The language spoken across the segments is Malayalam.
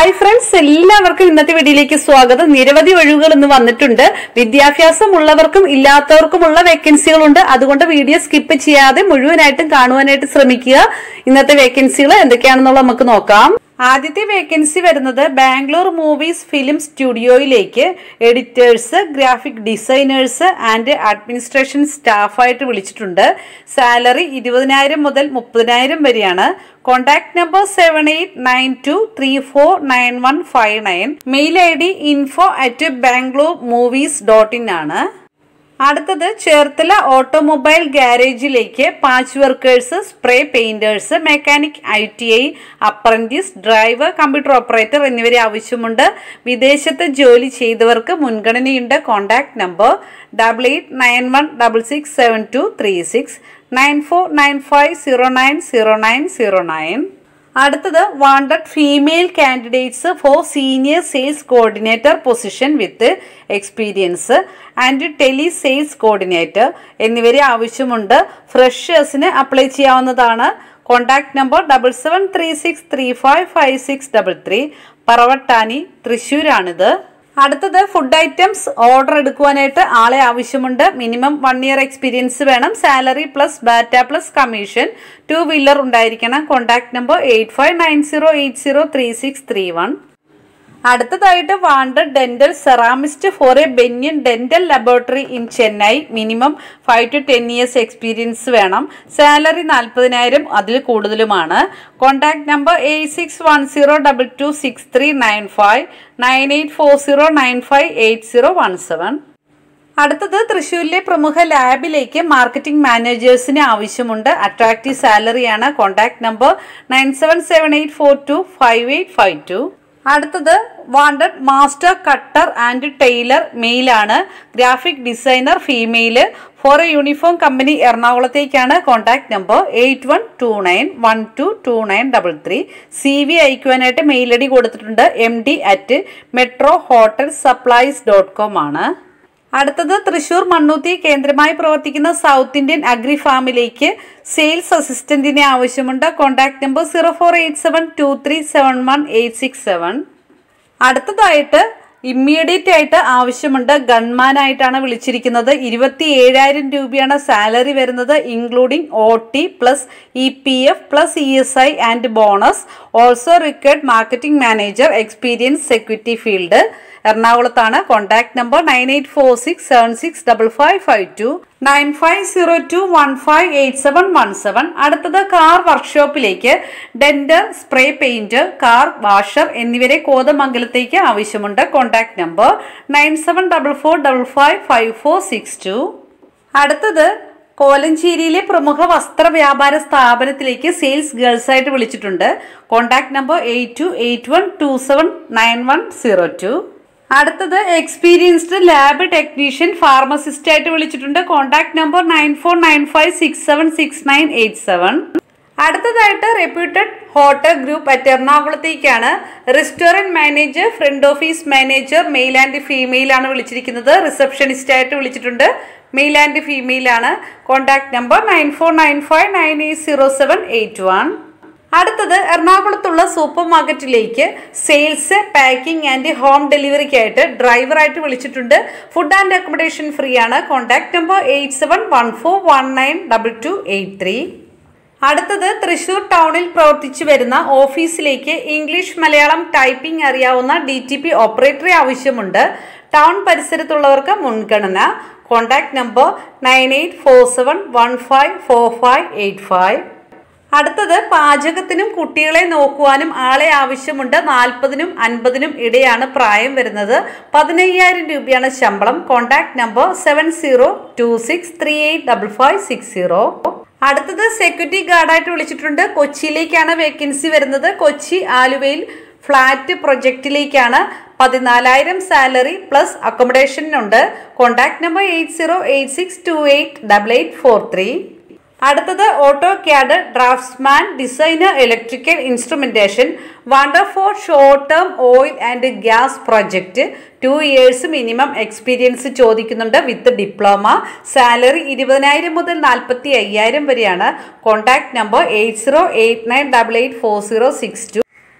ഹായ് ഫ്രണ്ട്സ് എല്ലാവർക്കും ഇന്നത്തെ വീഡിയോയിലേക്ക് സ്വാഗതം നിരവധി ഒഴിവുകൾ ഇന്ന് വന്നിട്ടുണ്ട് വിദ്യാഭ്യാസം ഉള്ളവർക്കും ഇല്ലാത്തവർക്കുമുള്ള വേക്കൻസികളുണ്ട് അതുകൊണ്ട് വീഡിയോ സ്കിപ്പ് ചെയ്യാതെ മുഴുവനായിട്ടും കാണുവാനായിട്ട് ശ്രമിക്കുക ഇന്നത്തെ വേക്കൻസികൾ എന്തൊക്കെയാണെന്നുള്ളത് നമുക്ക് നോക്കാം ആദ്യത്തെ വേക്കൻസി വരുന്നത് ബാംഗ്ലൂർ മൂവീസ് ഫിലിം സ്റ്റുഡിയോയിലേക്ക് editors graphic designers and administration സ്റ്റാഫായിട്ട് വിളിച്ചിട്ടുണ്ട് സാലറി ഇരുപതിനായിരം മുതൽ മുപ്പതിനായിരം വരെയാണ് contact number seven eight nine two three four nine one five nine mail I D info at Bangalore movies dot in ആണ് അടുത്തത് ചേർത്തല ഓട്ടോമൊബൈൽ ഗ്യാരേജിലേക്ക് patch workers spray painters mechanic I T I apprentice driver computer operator എന്നിവരെ ആവശ്യമുണ്ട് വിദേശത്ത് ജോലി ചെയ്തവർക്ക് മുൻഗണനയുണ്ട് contact number double eight nine one double six seven two three six nine four nine five zero nine zero nine zero nine അടുത്തത് wanted female candidates for senior sales coordinator position with experience and tele sales coordinator എന്നിവരെ ആവശ്യമുണ്ട് ഫ്രഷേഴ്സിന് അപ്ലൈ ചെയ്യാവുന്നതാണ് contact number double seven three six three five five six double three Paravattani തൃശ്ശൂരാണിത് അടുത്തത് ഫുഡ് ഐറ്റംസ് ഓർഡർ എടുക്കുവാനായിട്ട് ആളെ ആവശ്യമുണ്ട് മിനിമം വൺ ഇയർ എക്സ്പീരിയൻസ് വേണം salary plus batta plus commission two wheeler ഉണ്ടായിരിക്കണം contact number eight five nine zero eight zero three six three one അടുത്തതായിട്ട് wanted dental ceramist for a banyan dental laboratory in Chennai minimum five to ten years experience വേണം സാലറി നാൽപ്പതിനായിരം അതിൽ കൂടുതലുമാണ് contact number eight six one zero double two six three nine five nine eight four zero nine five eight zero one seven അടുത്തത് തൃശ്ശൂരിലെ പ്രമുഖ ലാബിലേക്ക് മാർക്കറ്റിംഗ് മാനേജേഴ്സിന് ആവശ്യമുണ്ട് അട്രാക്റ്റീവ് സാലറിയാണ് contact number nine seven seven eight four two five eight five two അടുത്തത് wanted master cutter and tailor മെയിലാണ് graphic designer female for a uniform company എറണാകുളത്തേക്കാണ് contact number eight one two nine one two two nine double three C V അയക്കുവാനായിട്ട് മെയിൽ ഐ ഡി കൊടുത്തിട്ടുണ്ട് M D at metro hotel supplies dot com ആണ് അടുത്തത് തൃശൂർ മണ്ണൂത്തി കേന്ദ്രമായി പ്രവർത്തിക്കുന്ന സൗത്ത് ഇന്ത്യൻ അഗ്രി ഫാമിലേക്ക് സെയിൽസ് അസിസ്റ്റന്റിനെ ആവശ്യമുണ്ട് contact number zero four eight seven two three seven one eight six seven അടുത്തതായിട്ട് ഇമ്മീഡിയറ്റ് ആയിട്ട് ആവശ്യമുണ്ട് ഗൺമാനായിട്ടാണ് വിളിച്ചിരിക്കുന്നത് ഇരുപത്തി ഏഴായിരം രൂപയാണ് സാലറി വരുന്നത് including O T plus E P F plus E S I and bonus also required marketing manager experience security field എറണാകുളത്താണ് contact number nine eight four six seven six double five five two nine five zero two one five eight seven one seven അടുത്തത് കാർ വർക്ക്ഷോപ്പിലേക്ക് denter spray paint car washer എന്നിവരെ കോതമംഗലത്തേക്ക് ആവശ്യമുണ്ട് contact number nine seven double four double five five four six two അടുത്തത് കോലഞ്ചേരിയിലെ പ്രമുഖ വസ്ത്ര വ്യാപാര സ്ഥാപനത്തിലേക്ക് സെയിൽസ് ഗേൾസ് ആയിട്ട് വിളിച്ചിട്ടുണ്ട് contact number eight two eight one two seven nine one zero two അടുത്തത് എക്സ്പീരിയൻസ്ഡ് ലാബ് ടെക്നീഷ്യൻ ഫാർമസിസ്റ്റ് ആയിട്ട് വിളിച്ചിട്ടുണ്ട് contact number nine four nine five സിക്സ് സെവൻ സിക്സ് നയൻ എയ്റ്റ് സെവൻ അടുത്തതായിട്ട് റെപ്യൂട്ടഡ് ഹോട്ടൽ ഗ്രൂപ്പ് അറ്റ് എറണാകുളത്തേക്കാണ് restaurant manager front office manager male and female ആണ് വിളിച്ചിരിക്കുന്നത് റിസപ്ഷനിസ്റ്റ് ആയിട്ട് വിളിച്ചിട്ടുണ്ട് മെയിൽ ആൻഡ് ഫീമെയിൽ ആണ് contact number nine four nine five nine eight zero seven eight one അടുത്തത് എറണാകുളത്തുള്ള സൂപ്പർ മാർക്കറ്റിലേക്ക് സെയിൽസ് പാക്കിംഗ് ആൻഡ് ഹോം ഡെലിവറിക്കായിട്ട് ഡ്രൈവറായിട്ട് വിളിച്ചിട്ടുണ്ട് ഫുഡ് ആൻഡ് അക്കോമഡേഷൻ ഫ്രീ ആണ് contact number eight seven one four one nine double two eight three അടുത്തത് തൃശൂർ ടൗണിൽ പ്രവർത്തിച്ചു വരുന്ന ഓഫീസിലേക്ക് ഇംഗ്ലീഷ് മലയാളം ടൈപ്പിംഗ് അറിയാവുന്ന ഡി ടി പി ഓപ്പറേറ്ററെ ആവശ്യമുണ്ട് ടൗൺ പരിസരത്തുള്ളവർക്ക് മുൻഗണന contact number nine eight four seven one five four five eight five അടുത്തത് പാചകത്തിനും കുട്ടികളെ നോക്കുവാനും ആളെ ആവശ്യമുണ്ട് നാൽപ്പതിനും അൻപതിനും ഇടയാണ് പ്രായം വരുന്നത് പതിനയ്യായിരം രൂപയാണ് ശമ്പളം contact number seven zero two six three eight double five six zero അടുത്തത് സെക്യൂരിറ്റി ഗാർഡായിട്ട് വിളിച്ചിട്ടുണ്ട് കൊച്ചിയിലേക്കാണ് വേക്കൻസി വരുന്നത് കൊച്ചി ആലുവയിൽ ഫ്ലാറ്റ് പ്രൊജക്റ്റിലേക്കാണ് പതിനാലായിരം സാലറി പ്ലസ് അക്കോമഡേഷനുണ്ട് contact number eight zero eight six two eight double eight four three അടുത്തത് auto cad draftsman designer electrical instrumentation wonder for short term oil and gas project two years minimum experience ചോദിക്കുന്നുണ്ട് വിത്ത് ഡിപ്ലോമ സാലറി ഇരുപതിനായിരം മുതൽ നാൽപ്പത്തി അയ്യായിരം വരെയാണ് contact number eight zero eight nine double eight four zero six two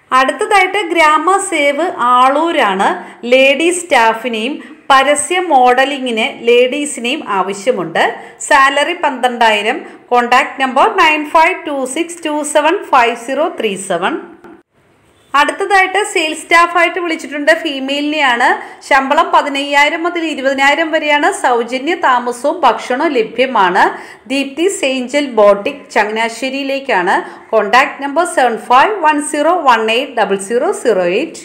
അടുത്തതായിട്ട് ഗ്രാമ സേവ് ആളൂരാണ് ലേഡീസ് സ്റ്റാഫിനെയും പരസ്യ മോഡലിങ്ങിന് ലേഡീസിനെയും ആവശ്യമുണ്ട് സാലറി പന്ത്രണ്ടായിരം contact number nine five two six two seven five zero three seven അടുത്തതായിട്ട് സെയിൽസ് സ്റ്റാഫായിട്ട് വിളിച്ചിട്ടുണ്ട് ഫീമെയിലിനെയാണ് ശമ്പളം പതിനയ്യായിരം മുതൽ ഇരുപതിനായിരം വരെയാണ് സൗജന്യ താമസവും ഭക്ഷണവും ലഭ്യമാണ് ദീപ്തി സെയിഞ്ചൽ ബോട്ടിക് ചങ്ങനാശ്ശേരിയിലേക്കാണ് contact number seven five one zero one eight double zero zero eight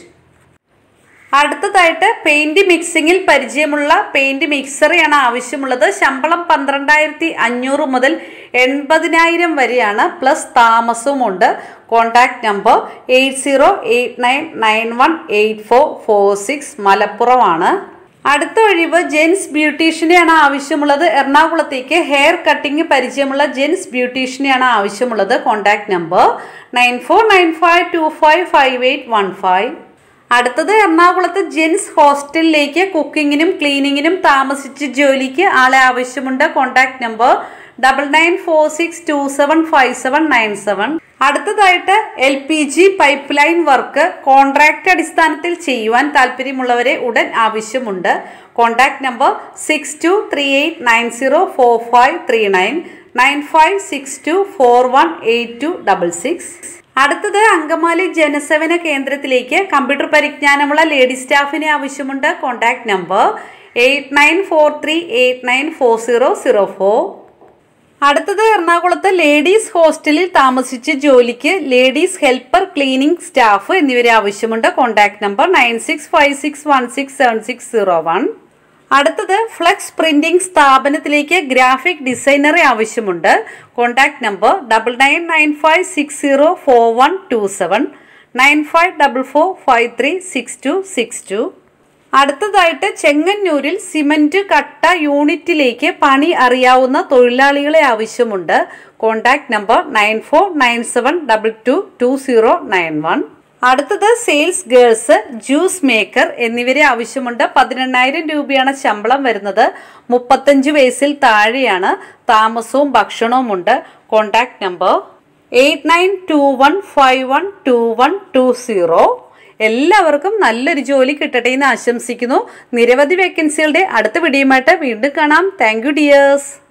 അടുത്തതായിട്ട് പെയിന്റ് മിക്സിങ്ങിൽ പരിചയമുള്ള പെയിന്റ് മിക്സറെയാണ് ആവശ്യമുള്ളത് ശമ്പളം പന്ത്രണ്ടായിരത്തി അഞ്ഞൂറ് മുതൽ എൺപതിനായിരം വരെയാണ് പ്ലസ് താമസവുമുണ്ട് contact number eight zero eight nine nine one eight four four six മലപ്പുറമാണ് അടുത്ത ഒഴിവ് ജെൻസ് ബ്യൂട്ടീഷ്യനെയാണ് ആവശ്യമുള്ളത് എറണാകുളത്തേക്ക് ഹെയർ കട്ടിങ് പരിചയമുള്ള ജെൻസ് ബ്യൂട്ടീഷ്യനെയാണ് ആവശ്യമുള്ളത് contact number nine four nine five two five five eight one five അടുത്തത് എറണാകുളത്ത് ജെൻസ് ഹോസ്റ്റലിലേക്ക് കുക്കിങ്ങിനും ക്ലീനിങ്ങിനും താമസിച്ച് ജോലിക്ക് ആളെ ആവശ്യമുണ്ട് contact number double nine four six two seven five seven nine seven അടുത്തതായിട്ട് L P G pipe line work contract അടിസ്ഥാനത്തിൽ ചെയ്യുവാൻ താല്പര്യമുള്ളവരെ ഉടൻ ആവശ്യമുണ്ട് contact number six two three eight nine zero four five three nine nine five six two four one eight two double six അടുത്തത് അങ്കമാലി ജനസേവന കേന്ദ്രത്തിലേക്ക് കമ്പ്യൂട്ടർ പരിജ്ഞാനമുള്ള ലേഡി സ്റ്റാഫിനെ ആവശ്യമുണ്ട് contact number eight nine four three eight nine four zero zero four അടുത്തത് എറണാകുളത്ത് ലേഡീസ് ഹോസ്റ്റലിൽ താമസിച്ച് ജോലിക്ക് ലേഡീസ് ഹെൽപ്പർ ക്ലീനിങ് സ്റ്റാഫ് എന്നിവരെ ആവശ്യമുണ്ട് contact number nine six five six one six seven six zero one അടുത്തത് ഫ്ലെക്സ് പ്രിന്റിംഗ് സ്ഥാപനത്തിലേക്ക് ഗ്രാഫിക് ഡിസൈനറെ ആവശ്യമുണ്ട് contact number double nine nine five six zero four one two seven nine five double four five three six two six two അടുത്തതായിട്ട് ചെങ്ങന്നൂരിൽ സിമന്റ് കട്ട യൂണിറ്റിലേക്ക് പണി അറിയാവുന്ന തൊഴിലാളികളെ ആവശ്യമുണ്ട് contact number nine four nine seven double two two zero nine one അടുത്തത് സെയിൽസ് ഗേൾസ് ജ്യൂസ് മേക്കർ എന്നിവരെ ആവശ്യമുണ്ട് പതിനെണ്ണായിരം രൂപയാണ് ശമ്പളം വരുന്നത് മുപ്പത്തഞ്ച് വയസ്സിൽ താഴെയാണ് താമസവും ഭക്ഷണവും ഉണ്ട് contact number eight nine two one five one two one two zero എല്ലാവർക്കും നല്ലൊരു ജോലി കിട്ടട്ടെ എന്ന് ആശംസിക്കുന്നു നിരവധി വേക്കൻസികളുടെ അടുത്ത വീഡിയോയുമായിട്ട് വീണ്ടും കാണാം താങ്ക് യു ഡിയേഴ്സ്